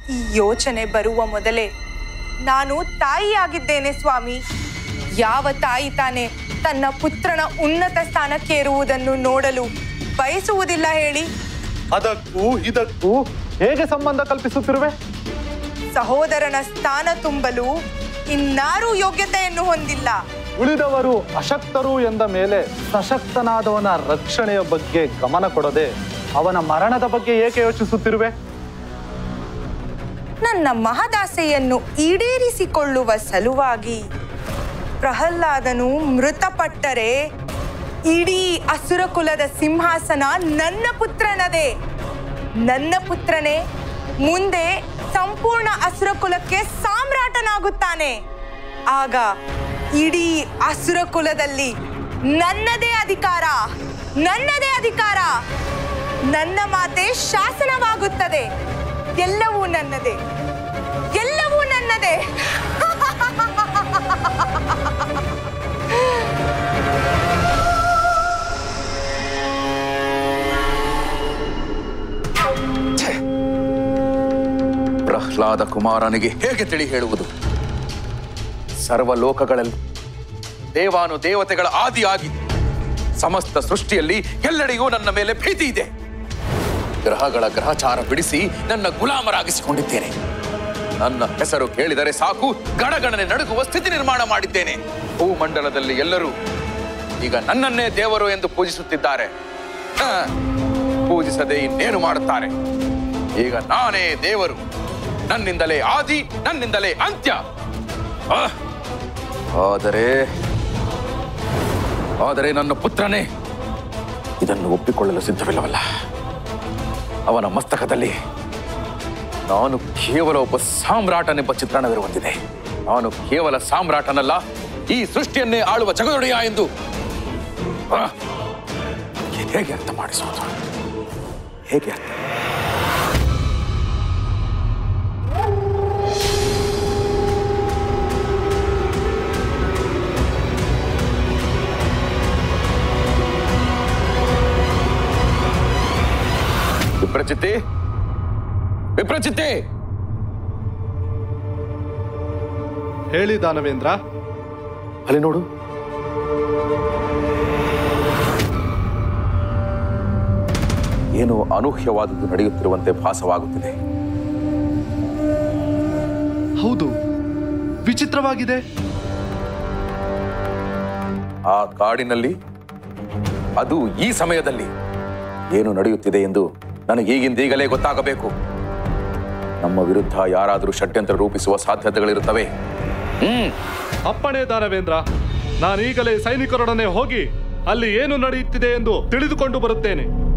ಈ ಯೋಚನೆ ಬರುವ ಮೊದಲೇ ನಾನು ತಾಯಿಯಾಗಿದ್ದೇನೆ ಸ್ವಾಮಿ ಯಾವ ತಾಯಿ ತಾನೇ ತನ್ನ ಪುತ್ರನ ಉನ್ನತ ಸ್ಥಾನಕ್ಕೇರುವುದನ್ನು ನೋಡಲು ಬಯಸುವುದಿಲ್ಲ ಹೇಳಿ ಅದಕ್ಕೂ ಇದಕ್ಕೂ ಹೇಗೆ ಸಂಬಂಧ ಕಲ್ಪಿಸುತ್ತಿರುವೆ ಸಹೋದರನ ಸ್ಥಾನ ತುಂಬಲು ಇನ್ನಾರೂ ಯೋಗ್ಯತೆಯನ್ನು ಹೊಂದಿಲ್ಲ ಉಳಿದವರು ಅಶಕ್ತರು ಎಂದ ಮೇಲೆ ಸಶಕ್ತನಾದವನ ರಕ್ಷಣೆಯ ಬಗ್ಗೆ ಗಮನ ಕೊಡದೆ ಅವನ ಮರಣದ ಬಗ್ಗೆ ಏಕೆ ಯೋಚಿಸುತ್ತಿರುವೆ ನನ್ನ ಮಹದಾಸೆಯನ್ನು ಈಡೇರಿಸಿಕೊಳ್ಳುವ ಸಲುವಾಗಿ ಪ್ರಹ್ಲಾದನು ಮೃತಪಟ್ಟರೆ ಇಡೀ ಅಸುರ ಕುಲದ ಸಿಂಹಾಸನ ನನ್ನ ಪುತ್ರನದೇ ನನ್ನ ಪುತ್ರನೇ ಮುಂದೆ ಸಂಪೂರ್ಣ ಅಸುರ ಕುಲಕ್ಕೆ ಸಾಮ್ರಾಟನಾಗುತ್ತಾನೆ ಆಗ ಇಡೀ ಅಸುರ ಕುಲದಲ್ಲಿ ನನ್ನದೇ ಅಧಿಕಾರ ನನ್ನದೇ ಅಧಿಕಾರ ನನ್ನ ಮಾತೆ ಶಾಸನವಾಗುತ್ತದೆ ಎಲ್ಲವೂ ನನ್ನದೇ ಎಲ್ಲವೂ ನನ್ನದೇ ಪ್ರಹ್ಲಾದ ಕುಮಾರನಿಗೆ ಹೇಗೆ ತಿಳಿ ಹೇಳುವುದು ಸರ್ವ ಲೋಕಗಳಲ್ಲಿ ದೇವಾನು ದೇವತೆಗಳ ಆದಿಯಾಗಿ ಸಮಸ್ತ ಸೃಷ್ಟಿಯಲ್ಲಿ ಎಲ್ಲೆಡೆಯೂ ನನ್ನ ಮೇಲೆ ಪ್ರೀತಿ ಇದೆ ಗ್ರಹಗಳ ಗ್ರಹಚಾರ ಬಿಡಿಸಿ ನನ್ನ ಗುಲಾಮರಾಗಿಸಿಕೊಂಡಿದ್ದೇನೆ ನನ್ನ ಹೆಸರು ಕೇಳಿದರೆ ಸಾಕು ಗಣಗಣನೆ ನಡುಗುವ ಸ್ಥಿತಿ ನಿರ್ಮಾಣ ಮಾಡಿದ್ದೇನೆ ಭೂಮಂಡಲದಲ್ಲಿ ಎಲ್ಲರೂ ಈಗ ನನ್ನನ್ನೇ ದೇವರು ಎಂದು ಪೂಜಿಸುತ್ತಿದ್ದಾರೆ ಹ, ಪೂಜಿಸದೆ ಇನ್ನೇನು ಮಾಡುತ್ತಾರೆ ಈಗ ನಾನೇ ದೇವರು ನನ್ನಿಂದಲೇ ಆದಿ ನನ್ನಿಂದಲೇ ಅಂತ್ಯ ಆಹ್! ಆದರೆ ಆದರೆ ನನ್ನ ಪುತ್ರನೇ ಇದನ್ನು ಒಪ್ಪಿಕೊಳ್ಳಲು ಸಿದ್ಧವಿಲ್ಲವಲ್ಲ ಅವನ ಮಸ್ತಕದಲ್ಲಿ ನಾನು ಕೇವಲ ಒಬ್ಬ ಸಾಮ್ರಾಟನೆಂಬ ಚಿತ್ರಣವಿರುವಂತಿದೆ ನಾನು ಕೇವಲ ಸಾಮ್ರಾಟನಲ್ಲ ಈ ಸೃಷ್ಟಿಯನ್ನೇ ಆಳುವ ಜಗದೊಡೆಯ ಎಂದು ಆಹ್! ಹೇಗೆ ಅರ್ಥ ಮಾಡಿಸುವುದು ಹೇಗೆ ಅರ್ಥ ವಿಪ್ರಚಿತ್ತಿ ವಿಪ್ರಚಿತ್ತಿ ಹೇಳಿ ದಾನವೇಂದ್ರ ಅಲ್ಲಿ ನೋಡು ಏನೋ ಅನೂಹ್ಯವಾದದ್ದು ನಡೆಯುತ್ತಿರುವಂತೆ ಭಾಸವಾಗುತ್ತಿದೆ ಹೌದು ವಿಚಿತ್ರವಾಗಿದೆ ಆ ಕಾಡಿನಲ್ಲಿ ಅದು ಈ ಸಮಯದಲ್ಲಿ ಏನು ನಡೆಯುತ್ತಿದೆ ಎಂದು ನನಗೆ ಈಗಿಂದೀಗಲೇ ಗೊತ್ತಾಗಬೇಕು ನಮ್ಮ ವಿರುದ್ಧ ಯಾರಾದರೂ ಷಡ್ಯಂತ್ರ ರೂಪಿಸುವ ಸಾಧ್ಯತೆಗಳಿರುತ್ತವೆ ಹ್ಮ್ ಅಪ್ಪಣೆ ದಾನವೇಂದ್ರ ನಾನೀಗಲೇ ಸೈನಿಕರೊಡನೆ ಹೋಗಿ ಅಲ್ಲಿ ಏನು ನಡೆಯುತ್ತಿದೆ ಎಂದು ತಿಳಿದುಕೊಂಡು ಬರುತ್ತೇನೆ